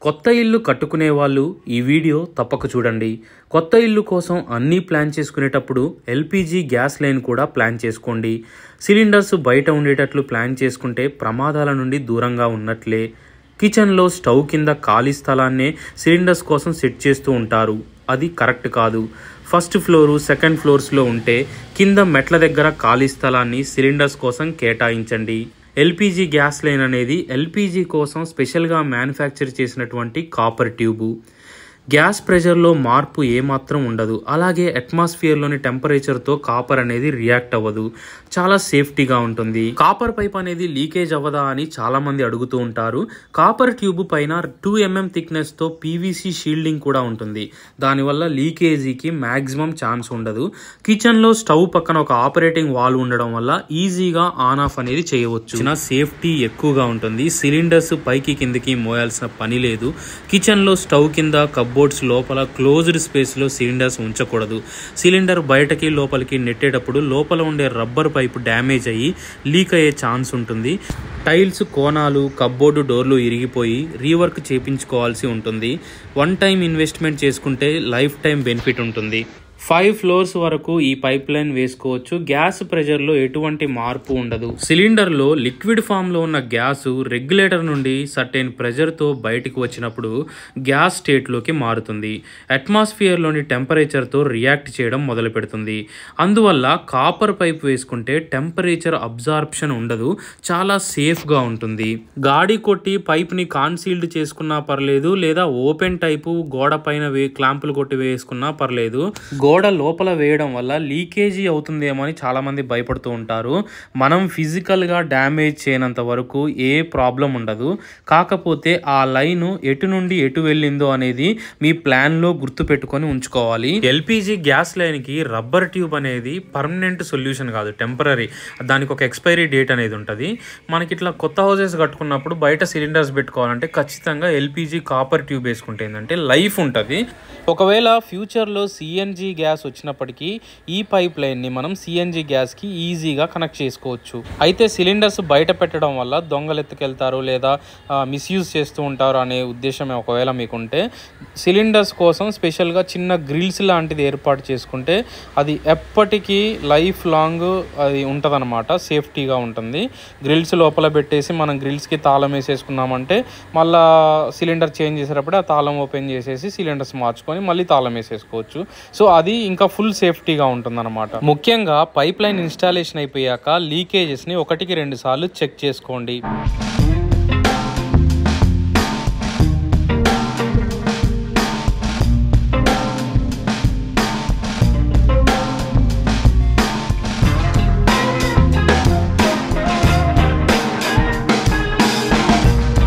కొత్త ఇల్లు కట్టుకునే వాళ్ళు ఈ వీడియో తప్పక చూడండి కొత్త ఇల్లు కోసం అన్నీ ప్లాన్ చేసుకునేటప్పుడు ఎల్పిజి గ్యాస్ లైన్ కూడా ప్లాన్ చేసుకోండి సిలిండర్స్ బయట ఉండేటట్లు ప్లాన్ చేసుకుంటే ప్రమాదాల నుండి దూరంగా ఉన్నట్లే కిచెన్లో స్టవ్ కింద ఖాళీ స్థలాన్నే సిలిండర్స్ కోసం సెట్ చేస్తూ ఉంటారు అది కరెక్ట్ కాదు ఫస్ట్ ఫ్లోరు సెకండ్ ఫ్లోర్స్లో ఉంటే కింద మెట్ల దగ్గర ఖాళీ స్థలాన్ని సిలిండర్స్ కోసం కేటాయించండి ఎల్పిజి గ్యాస్ లైన్ అనేది ఎల్పిజి కోసం స్పెషల్గా మ్యానుఫ్యాక్చర్ చేసినటువంటి కాపర్ ట్యూబు గ్యాస్ ప్రెషర్లో మార్పు ఏమాత్రం ఉండదు అలాగే అట్మాస్ఫియర్లోని టెంపరేచర్తో కాపర్ అనేది రియాక్ట్ అవ్వదు చాలా సేఫ్టీగా ఉంటుంది కాపర్ పైప్ అనేది లీకేజ్ అవ్వదా అని చాలా మంది అడుగుతూ ఉంటారు కాపర్ ట్యూబ్ పైన టూ ఎంఎం థిక్నెస్తో పీవీసీ షీల్డింగ్ కూడా ఉంటుంది దానివల్ల లీకేజీకి మ్యాక్సిమం ఛాన్స్ ఉండదు కిచెన్లో స్టవ్ పక్కన ఒక ఆపరేటింగ్ వాల్ ఉండడం వల్ల ఈజీగా ఆన్ ఆఫ్ అనేది చేయవచ్చు చిన్న సేఫ్టీ ఎక్కువగా ఉంటుంది సిలిండర్స్ పైకి కిందకి మోయాల్సిన పని లేదు కిచెన్లో స్టవ్ కింద కబ్బోర్డ్స్ లోపల క్లోజ్డ్ స్పేస్లో సిలిండర్స్ ఉంచకూడదు సిలిండర్ బయటకి లోపలికి నెట్టేటప్పుడు లోపల ఉండే రబ్బర్ పైపు డ్యామేజ్ అయ్యి లీక్ అయ్యే ఛాన్స్ ఉంటుంది టైల్స్ కోణాలు కబ్బోర్డు డోర్లు ఇరిగిపోయి రీవర్క్ చేపించుకోవాల్సి ఉంటుంది వన్ టైం ఇన్వెస్ట్మెంట్ చేసుకుంటే లైఫ్ టైం బెనిఫిట్ ఉంటుంది ఫైవ్ ఫ్లోర్స్ వరకు ఈ పైప్ లైన్ వేసుకోవచ్చు గ్యాస్ ప్రెషర్లో ఎటువంటి మార్పు ఉండదు సిలిండర్లో లిక్విడ్ ఫామ్లో ఉన్న గ్యాస్ రెగ్యులేటర్ నుండి సర్టెన్ ప్రెషర్తో బయటికి వచ్చినప్పుడు గ్యాస్ స్టేట్లోకి మారుతుంది అట్మాస్ఫియర్లోని టెంపరేచర్తో రియాక్ట్ చేయడం మొదలు పెడుతుంది అందువల్ల కాపర్ పైప్ వేసుకుంటే టెంపరేచర్ అబ్జార్ప్షన్ ఉండదు చాలా సేఫ్గా ఉంటుంది గాడి కొట్టి పైప్ని కాన్సీల్డ్ చేసుకున్నా పర్లేదు లేదా ఓపెన్ టైపు గోడ పైన వే క్లాంపులు కొట్టి వేసుకున్నా పర్లేదు గోడ లోపల వేయడం వల్ల లీకేజీ అవుతుందేమో అని చాలామంది భయపడుతూ ఉంటారు మనం ఫిజికల్గా డ్యామేజ్ చేయనంత వరకు ఏ ప్రాబ్లం ఉండదు కాకపోతే ఆ లైన్ ఎటు నుండి ఎటు వెళ్ళిందో అనేది మీ ప్లాన్లో గుర్తుపెట్టుకొని ఉంచుకోవాలి ఎల్పిజి గ్యాస్ లైన్కి రబ్బర్ ట్యూబ్ అనేది పర్మనెంట్ సొల్యూషన్ కాదు టెంపరీ దానికి ఒక ఎక్స్పైరీ డేట్ అనేది ఉంటుంది మనకి ఇట్లా కొత్త హౌసెస్ కట్టుకున్నప్పుడు బయట సిలిండర్స్ పెట్టుకోవాలంటే ఖచ్చితంగా ఎల్పిజి కాపర్ ట్యూబ్ వేసుకుంటే ఏంటంటే లైఫ్ ఉంటుంది ఒకవేళ ఫ్యూచర్లో సిఎన్జి గ్యాస్ వచ్చినప్పటికీ ఈ పైప్ లైన్ని మనం సిఎన్జి గ్యాస్కి ఈజీగా కనెక్ట్ చేసుకోవచ్చు అయితే సిలిండర్స్ బయట పెట్టడం వల్ల దొంగలు ఎత్తుకెళ్తారు లేదా మిస్యూజ్ చేస్తూ ఉంటారు అనే ఉద్దేశం ఒకవేళ మీకుంటే సిలిండర్స్ కోసం స్పెషల్గా చిన్న గ్రిల్స్ లాంటిది ఏర్పాటు చేసుకుంటే అది ఎప్పటికీ లైఫ్ లాంగ్ అది ఉంటుందన్నమాట సేఫ్టీగా ఉంటుంది గ్రిల్స్ లోపల పెట్టేసి మనం గ్రిల్స్కి తాళం వేసేసుకున్నామంటే మళ్ళా సిలిండర్ చేంజ్ చేసేటప్పుడు ఆ తాళం ఓపెన్ చేసేసి సిలిండర్స్ మార్చుకొని మళ్ళీ తాళం వేసేసుకోవచ్చు సో అది ఇంకా ఫుల్ సేఫ్టీగా ఉంటుందన్నమాట ముఖ్యంగా పైప్ లైన్ ఇన్స్టాలేషన్ అయిపోయాక లీకేజెస్ని ఒకటికి రెండు సార్లు చెక్ చేసుకోండి